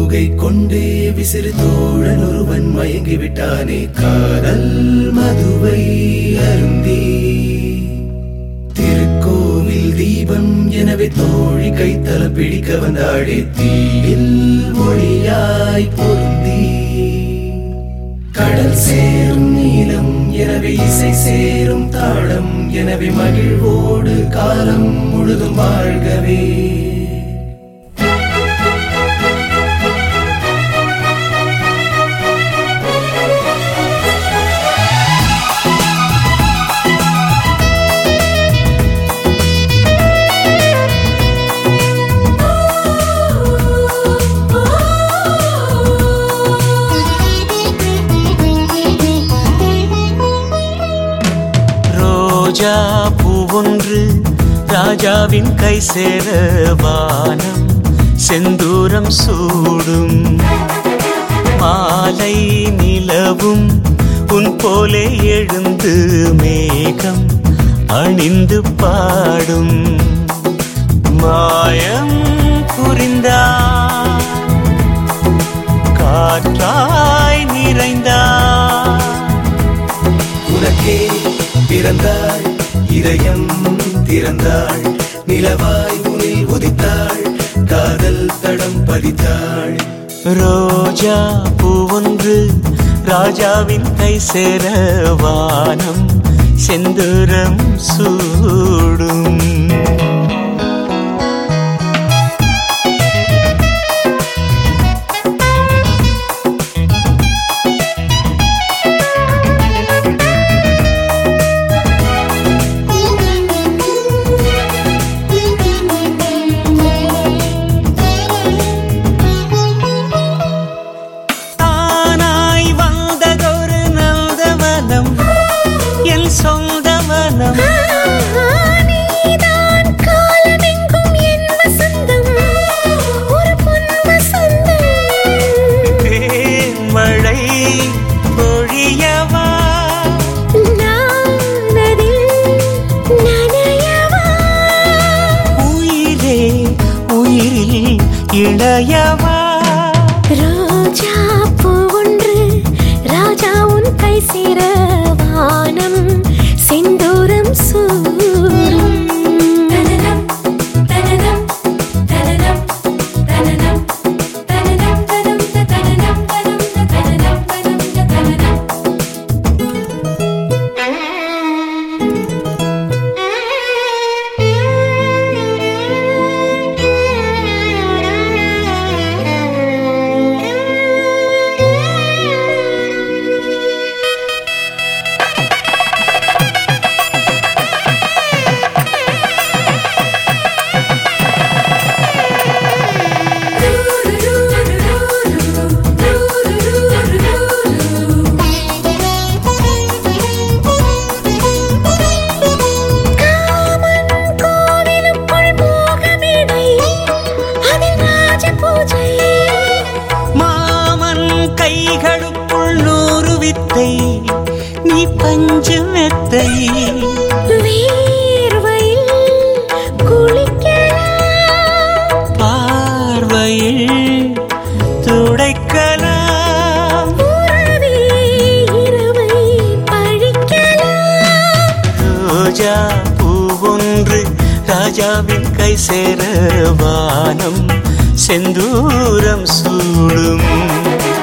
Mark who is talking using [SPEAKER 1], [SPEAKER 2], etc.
[SPEAKER 1] தோகை கொண்டே விசிறு தோழன் ஒருவன் மயங்கி விட்டானே காதல் மதுவை அருந்தி திருக்கோவில் தீபம் எனவே தோழி கைத்தல பிடிக்க வந்தாடே தீயில் மொழியாய் பொருந்தி கடல் சேரும் நீளம் எனவே இசை சேரும் தாளம் எனவே மகிழ்வோடு காலம் முழுதும் வாழ்கவே
[SPEAKER 2] ரோஜா பூவொன்று ராஜாவின் கை சேர வானம் செந்தூரம் சூடும் மாலை நிலவும் உன் போலே எழுந்து மேகம் அணிந்து பாடும் மாயம் புரிந்தார் காற்றாய் நிறைந்தார்
[SPEAKER 1] உனக்கே பிறந்தாள் இதயம் திறந்தாள் நிலவாய் உனில் உதித்தாள் காதல் தடம் பதித்தாள்
[SPEAKER 2] ரோஜா பூவொன்று ராஜாவின் கை சேர வானம் செந்தூரம் சூடும் தானாய் வந்ததொரு நந்தவனம் என் சொந்தவனம்
[SPEAKER 3] நீதான் காலமெங்கும் என் வசந்தம் ஒரு பொன் வசந்தம்
[SPEAKER 2] தேன்மழை பொழியவா
[SPEAKER 3] நானதில் நனையவா
[SPEAKER 2] உயிரே உயிரில் இளையவா
[SPEAKER 3] ரோஜா பூ ஒன்று ராஜா உன் கை சேர வானம் செந்தூரம் சூடும் தனனம் தனனம் தனனம் தனனம் தனனம் தனம் தனனம் தனம் தனனம் தனம் தனனம் காமன் கோவிலுக்குள் மோகமேடை அதில் ராஜ பூஜை
[SPEAKER 2] மாமன் கைகளுக்குள் நூறு வித்தை நீ பஞ்சு மெத்தை
[SPEAKER 3] வேர்வையில் குளிக்கலாம்
[SPEAKER 2] பார்வையில் துடைக்கலாம்
[SPEAKER 3] உறவே இரவை பழிக்கலாம்
[SPEAKER 2] ரோஜா பூவொன்று ராஜாவின் கை சேர வானம் செந்தூரம் சூடும்